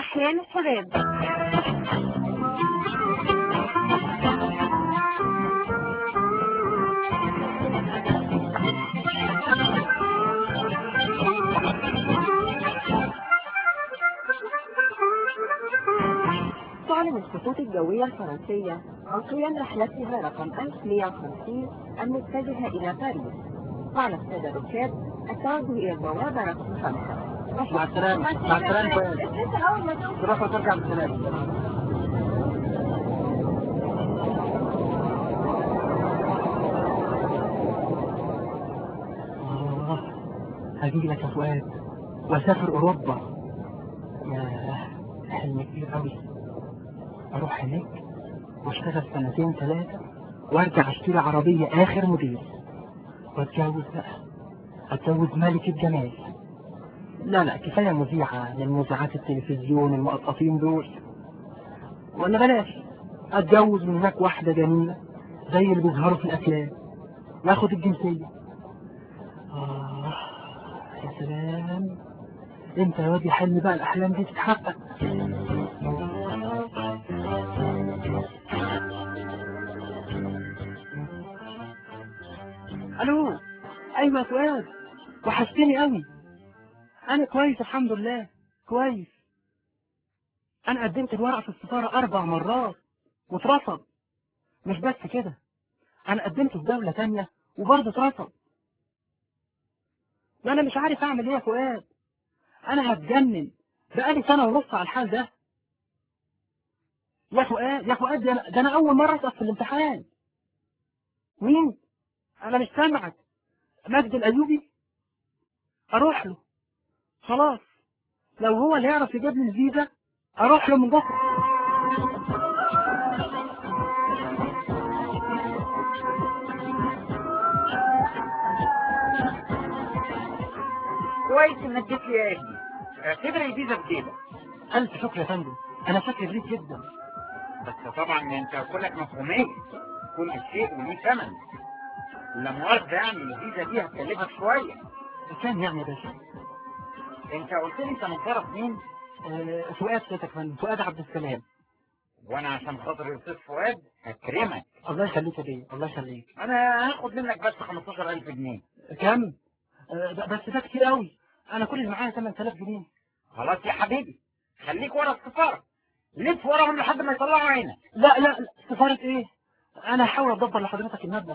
أحيان الشباب تعلن الخطوط الجوية الفرنسية عن قيام رحلتها رقم 1150 المتجهة إلى باريس قال السادة الركاب التوجه إلى البوابة رقم 5 مع السلامة مع السلامة كويس تروح وترجع بالسلامة آه هجي لك يا فؤاد واسافر اوروبا يا حلم كبير قوي اروح هناك واشتغل سنتين ثلاثة وارجع اشتري عربية اخر موديل واتجوز بقى اتجوز ملك الجمال لا لا كفاية مذيعة من مذيعات التلفزيون المقطفين دول ولا بلاش اتجوز من هناك واحدة جميلة زي اللي بيظهروا في الافلام واخد الجنسية آه يا سلام انت يا واد حلم بقى الاحلام دي تتحقق الو ايوه يا فؤاد وحشتني قوي انا كويس الحمد لله كويس انا قدمت الورق في السفارة اربع مرات واترفض مش بس كده انا قدمت في دولة تانية وبرضه اترفض ما انا مش عارف اعمل ايه يا فؤاد انا هتجنن بقالي سنة ونص على الحال ده يا فؤاد يا فؤاد ده أنا- ده انا اول مرة اسقط في الامتحان مين انا مش سامعك مجد الايوبي اروح له خلاص لو هو اللي يعرف يجيب لي الفيزا اروح له من بكره كويس انك جيت لي يا ابني اعتبر الفيزا في جيبك الف شكر يا فندم انا شاكر ليك جدا بس طبعا انت كلك مفهومية كل شيء وليه ثمن لا مؤاخذة يعني الفيزا دي هتكلفك شوية كان يعني يا باشا انت قلت لي انت من طرف مين آه، فؤاد سيادتك يا فندم فؤاد عبد السلام وانا عشان خاطر الاستاذ فؤاد هكرمك الله يخليك يا بيه الله يخليك انا هاخد منك بس 15000 جنيه كم آه، ب- بس ده كتير قوي انا كل اللي معايا 8000 جنيه خلاص يا حبيبي خليك ورا السفارة لف وراهم لحد ما يطلعوا عينك لا لا لا، سفارة ايه انا هحاول ادبر لحضرتك المبلغ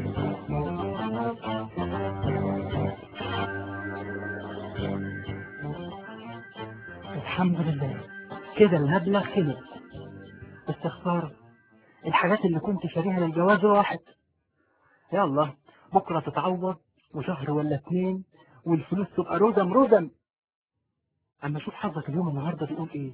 الحمد لله كده المبلغ خلص استغفار الحاجات اللي كنت شاريها للجواز راحت يلا بكرة تتعوض وشهر ولا اتنين والفلوس تبقى رزم رزم اما شوف حظك اليوم النهاردة بيقول ايه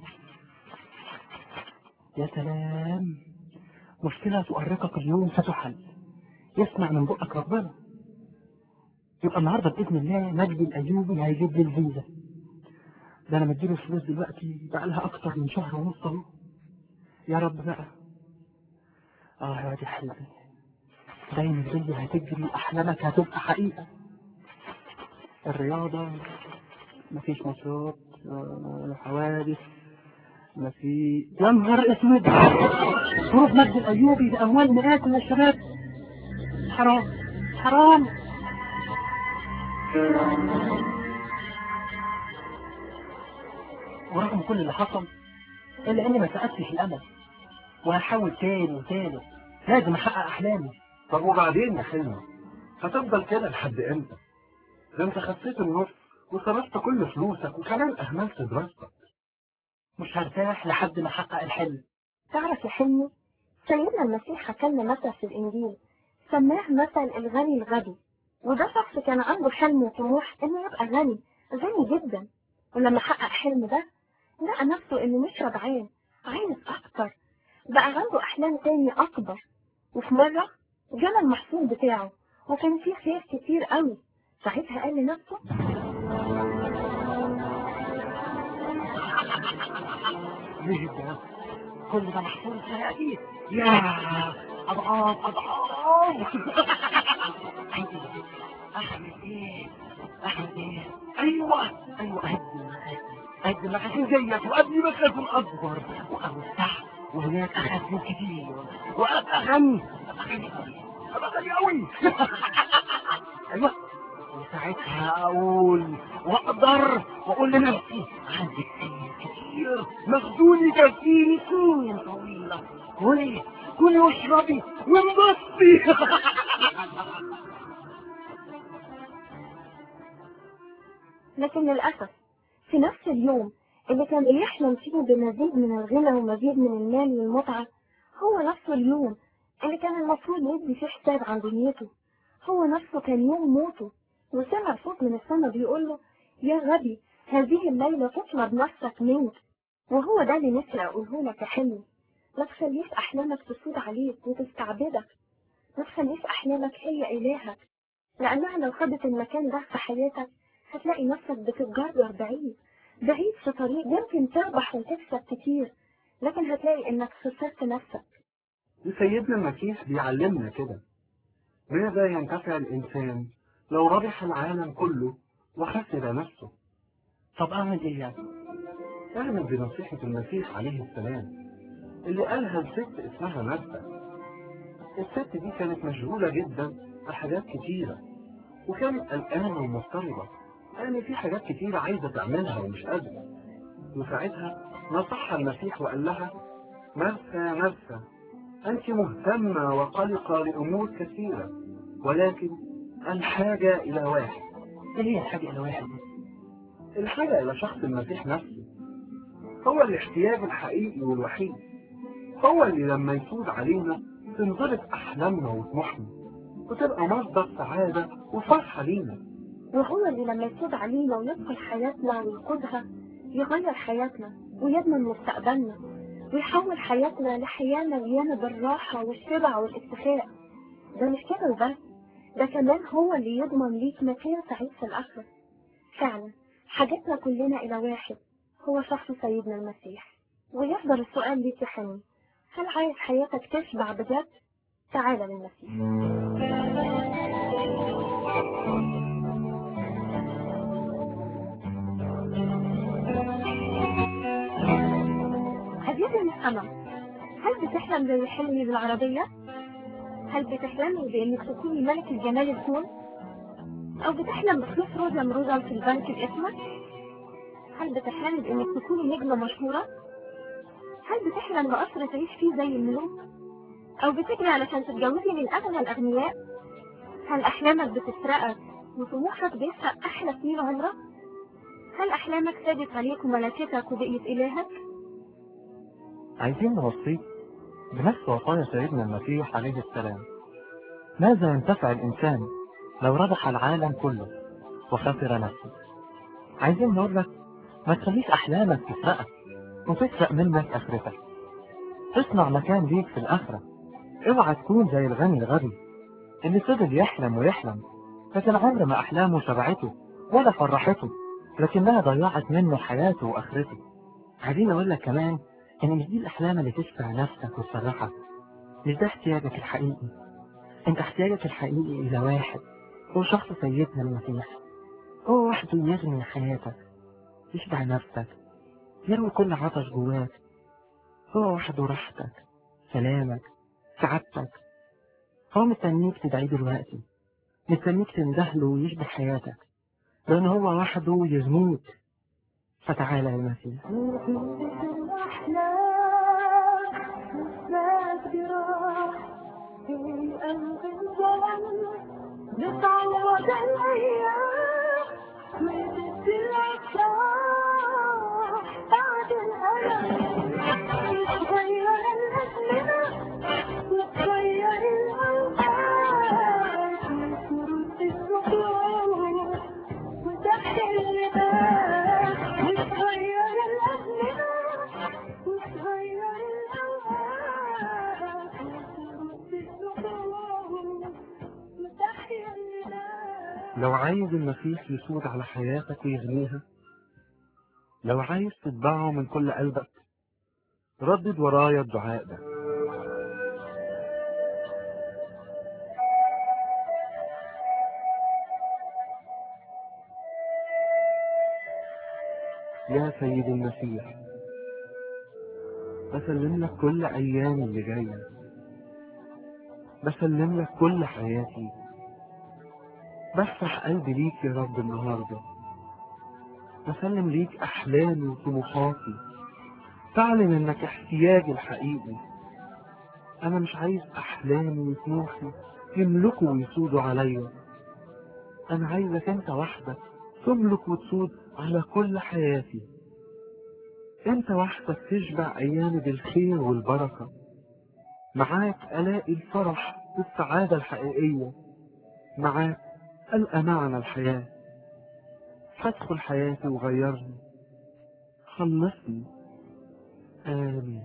يا سلام مشكلة تؤرقك اليوم ستحل يسمع من بقك ربنا يبقى النهاردة بإذن الله مجدي الأيوبي هيجيب لي الفيزا ده أنا مديله الفلوس دلوقتي بقى لها أكتر من شهر ونص أهو يا رب بقى آه يا دي حلمي دايما الدنيا هتجري أحلامك هتبقى حقيقة الرياضة مفيش ماتشات آه، حوادث ما في يا نهار اسود هروب مجد الايوبي باموال مئات من الشباب حرام حرام ورغم كل اللي حصل الا اني ما سقطتش الامل وهحاول تاني وتالت لازم احقق احلامي طب وبعدين يا حلمي هتفضل كده لحد امتى ده انت خسيت النص وصرفت كل فلوسك وكمان اهملت دراستك مش هرتاح لحد ما احقق الحلم تعرف يا حلمي سيدنا المسيح حكى لنا مثل في الإنجيل سماه مثل الغني الغبي وده شخص كان عنده حلم وطموح إنه يبقى غني غني جدا ولما حقق حلم ده لقى نفسه إنه مش شبعان عايز أكتر بقى عنده أحلام تاني أكبر وفي مرة جنى المحصول بتاعه وكان فيه خير كتير قوي ساعتها قال لنفسه ليه ده كل ده محصول سيئة يا أضعاف أضعاف أحمد إيه أحمد إيه أيوة أيوة أهدي اقدم مخازن ديت وابني مخازن اكبر واوسع وهناك اخزن كتير وابقى غني ابقى غني قوي ابقى غني قوي ايوه وساعتها اقول واقدر واقول لنفسي عندي كتير كتير مخزوني يكفيني سنين طويله كلي كلي واشربي وانبسطي لكن للأسف في نفس اليوم اللي كان بيحلم فيه بمزيد من الغنى ومزيد من المال والمتعة هو نفسه اليوم اللي كان المفروض يدي فيه حساب عن دنيته هو نفسه كان يوم موته وسمع صوت من السماء بيقول له يا غبي هذه الليلة تطلب نفسك منك وهو ده اللي نفسي أقوله لك يا حلمي ما تخليش أحلامك تسود عليك وتستعبدك ما تخليش أحلامك هي إلهك لأنها لو خدت المكان ده في حياتك هتلاقي نفسك بتتجرجر بعيد بعيد في طريق يمكن تربح وتكسب كتير لكن هتلاقي انك خسرت نفسك سيدنا المسيح بيعلمنا كده ماذا ينتفع الإنسان لو ربح العالم كله وخسر نفسه طب اعمل ايه يعني اعمل بنصيحة المسيح عليه السلام اللي قالها لست اسمها مرثا الست دي كانت مشغولة جدا بحاجات كتيرة وكانت قلقانة ومضطربة يعني في حاجات كتيرة عايزة تعملها ومش قادرة وساعتها نصحها المسيح وقال لها مرثا مرثا أنت مهتمة وقلقة لأمور كثيرة ولكن الحاجة إلى واحد ايه هي الحاجة الى واحد دي؟ الحاجة إلى شخص المسيح نفسه هو الاحتياج الحقيقي والوحيد هو اللي لما يسود علينا تنضبط أحلامنا وطموحنا وتبقى مصدر سعادة وفرحة لينا وهو اللي لما يسود علينا ويدخل حياتنا ويقودها يغير حياتنا ويضمن مستقبلنا ويحول حياتنا لحياة مليانة بالراحة والشبع والاكتفاء ده مش كده وبس ده كمان هو اللي يضمن ليك مكان سعيد في الآخرة فعلا حاجتنا كلنا إلى واحد هو شخص سيدنا المسيح ويفضل السؤال ليك يا حنين هل عايز حياتك تشبع بجد؟ تعال للمسيح عزيزي المستمع هل بتحلم زي حلمي بالعربية؟ هل بتحلمي بإنك تكوني ملك الجمال الكون؟ أو بتحلم بفلوس روزا روزا في البنك باسمك؟ هل بتحلمي بإنك تكوني نجمة مشهورة؟ هل بتحلم بقصر تعيش فيه زي الملوك؟ أو بتجري علشان تتجوزي من أغنى الأغنياء؟ هل أحلامك بتسرقك وطموحك بيسرق أحلى سنين عمرك؟ هل أحلامك سادت عليك وملكتك وبقيت إلهك؟ عايزين نوصيك بنفس وصايا سيدنا المسيح عليه السلام ماذا ينتفع الإنسان لو ربح العالم كله وخسر نفسه عايزين نقول لك ما تخليش أحلامك تسرقك وتسرق منك آخرتك تصنع مكان ليك في الآخرة اوعى تكون زي الغني الغبي اللي فضل يحلم ويحلم لكن عمر ما أحلامه شبعته ولا فرحته لكنها ضيعت منه حياته وآخرته عايزين أقول لك كمان إن مش دي الأحلام اللي تشبع نفسك وتفرحك مش ده احتياجك الحقيقي أنت احتياجك الحقيقي إلى واحد هو شخص سيدنا المسيح هو وحده يغني حياتك يشبع نفسك يروي كل عطش جواك هو وحده راحتك سلامك سعادتك هو مستنيك تدعيه دلوقتي مستنيك تندهله ويشبع حياتك لأن هو وحده يغنيك فتعالى يا المسيح نتعوض الأيام وتدي الأفراح بعد الألم تتغير الأزمنة وتغير الأوقات وترد الرجوع وتحيي اللباس وتغير الأزمنة وتغير الأوقات وترد الرجوع وتحيي اللباس لو عايز المسيح يسود على حياتك ويغنيها لو عايز تتبعه من كل قلبك ردد ورايا الدعاء ده يا سيد المسيح بسلم لك كل أيامي اللي جاية بسلم لك كل حياتي بفتح قلبي ليك يا رب النهاردة بسلم ليك أحلامي وطموحاتي تعلن إنك احتياجي الحقيقي أنا مش عايز أحلامي وطموحي يملكوا ويسودوا عليا أنا عايزك أنت وحدك تملك وتسود على كل حياتي أنت وحدك تشبع أيامي بالخير والبركة معاك ألاقي الفرح والسعادة الحقيقية معاك ألقى معنى الحياة فادخل حياتي وغيرني خلصني آمين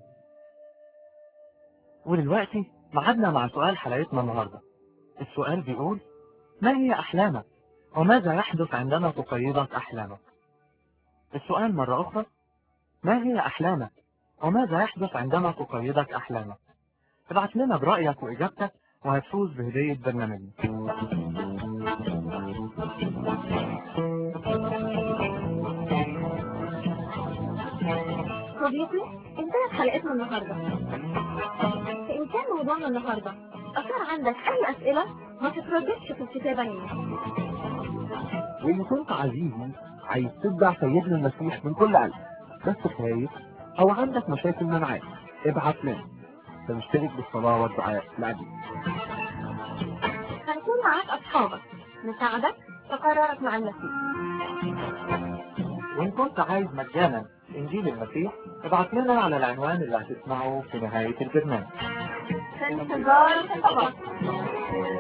ودلوقتي معادنا مع سؤال حلقتنا النهاردة السؤال بيقول ما هي أحلامك وماذا يحدث عندما تقيدك أحلامك السؤال مرة أخرى ما هي أحلامك وماذا يحدث عندما تقيدك أحلامك ابعت لنا برأيك وإجابتك وهتفوز بهدية برنامجنا صديقي انتهت حلقتنا النهارده فإن كان موضوعنا النهارده أثار عندك أي أسئلة ما تترددش في الكتابة لنا وإن كنت عزيزي عايز تتبع سيدنا المسيح من كل قلب بس خايف أو عندك مشاكل منعاك ابعت لنا فنشترك بالصلاة والدعاء لأبيك هنكون معاك أصحابك نساعدك في قرارك مع المسيح وإن كنت عايز مجانا إنجيل المسيح ابعت لنا على العنوان اللي هتسمعه في نهاية البرنامج في انتظار الخطابات